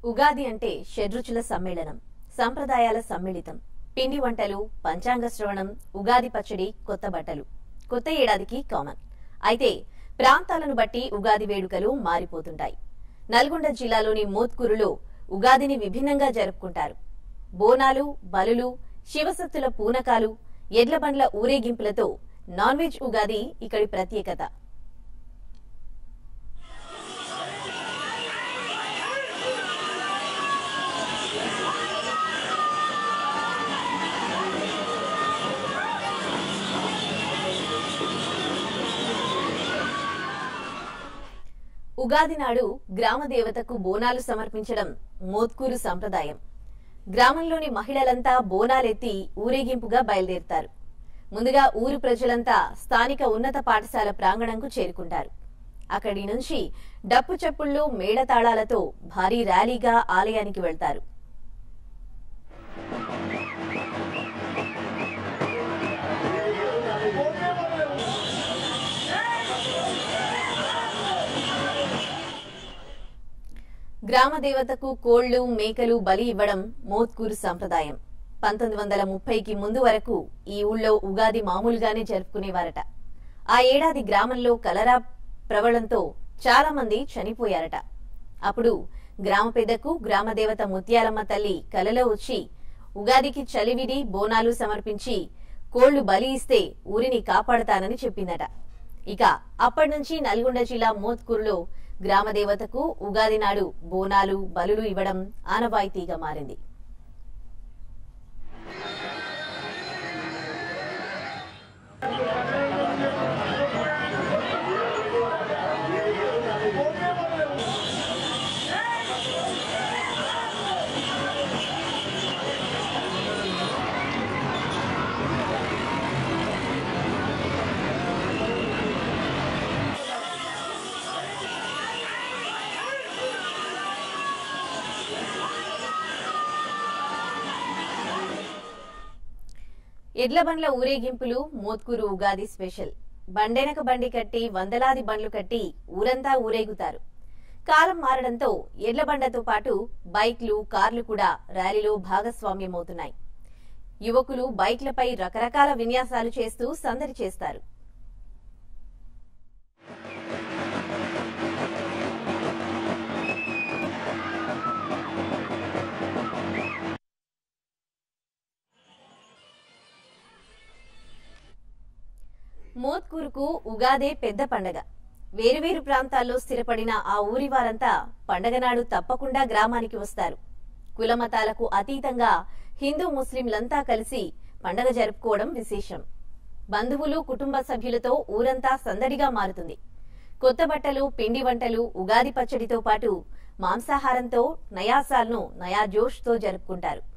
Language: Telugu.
ఉగాది అంటే షడ్రుచుల సమ్మేళనం సంప్రదాయాల సమ్మిళితం పిండి వంటలు పంచాంగ శ్రవణం ఉగాది పచ్చడి కొత్త బట్టలు కొత్త ఏడాదికి కామన్ అయితే ప్రాంతాలను బట్టి ఉగాది వేడుకలు మారిపోతుంటాయి నల్గొండ జిల్లాలోని మోత్కూరులో ఉగాదిని విభిన్నంగా జరుపుకుంటారు బోనాలు బలులు శివసత్తుల పూనకాలు ఎడ్ల బండ్ల ఊరేగింపులతో నాన్ వెజ్ ఉగాది ఇక్కడి ప్రత్యేకత ఉగాది నాడు గ్రామ దేవతకు బోనాలు సమర్పించడం మోత్కూరు సంప్రదాయం గ్రామంలోని మహిళలంతా బోనాలెత్తి ఊరేగింపుగా బయలుదేరుతారు ముందుగా ఊరు ప్రజలంతా స్థానిక ఉన్నత పాఠశాల ప్రాంగణంకు చేరుకుంటారు అక్కడి నుంచి డప్పు చప్పుళ్ళు మేళతాళాలతో భారీ ర్యాలీగా ఆలయానికి వెళ్తారు గ్రామ దేవతకు కోళ్లు మేకలు బలి ఇవ్వడం మోత్కూరు సంప్రదాయం పంతొమ్మిది వందల ముప్పైకి ముందు వరకు ఈ ఊళ్ళో ఉగాది మామూలుగానే జరుపుకునేవారట ఆ ఏడాది గ్రామంలో కలరా ప్రబలంతో చాలా మంది చనిపోయారట అప్పుడు గ్రామ పెద్దకు గ్రామ దేవత ముత్యాలమ్మ తల్లి కలలో వచ్చి ఉగాదికి చలివిడి బోనాలు సమర్పించి కోళ్లు బలి ఇస్తే ఊరిని కాపాడతానని చెప్పిందట ఇక అప్పటి నుంచి నల్గొండ జిల్లా మోత్కూరులో గ్రామ దేవతకు ఉగాది నాడు బోనాలు బలులు ఇవ్వడం ఆనవాయితీగా మారింది ఎడ్ల బండ్ల ఊరేగింపులు మోత్కూరు ఉగాది స్పెషల్ బండెనక బండి కట్టి వందలాది బండ్లు కట్టి ఊరంతా ఊరేగుతారు కాలం మారడంతో ఎడ్ల బండతో పాటు బైక్లు కార్లు కూడా ర్యాలీలో భాగస్వామ్యమవుతున్నాయి యువకులు బైక్లపై రకరకాల విన్యాసాలు చేస్తూ సందడి చేస్తారు మోత్కూరుకు ఉగాదే పెద్ద పండగ వేరువేరు ప్రాంతాల్లో స్థిరపడిన ఆ ఊరి వారంతా పండగ నాడు తప్పకుండా గ్రామానికి వస్తారు కులమతాలకు అతీతంగా హిందూ ముస్లింలంతా కలిసి పండగ జరుపుకోవడం విశేషం బంధువులు కుటుంబ సభ్యులతో ఊరంతా సందడిగా మారుతుంది కొత్త బట్టలు పిండి వంటలు ఉగాది పచ్చడితో పాటు మాంసాహారంతో నయాసాలను నయా జోష్తో జరుపుకుంటారు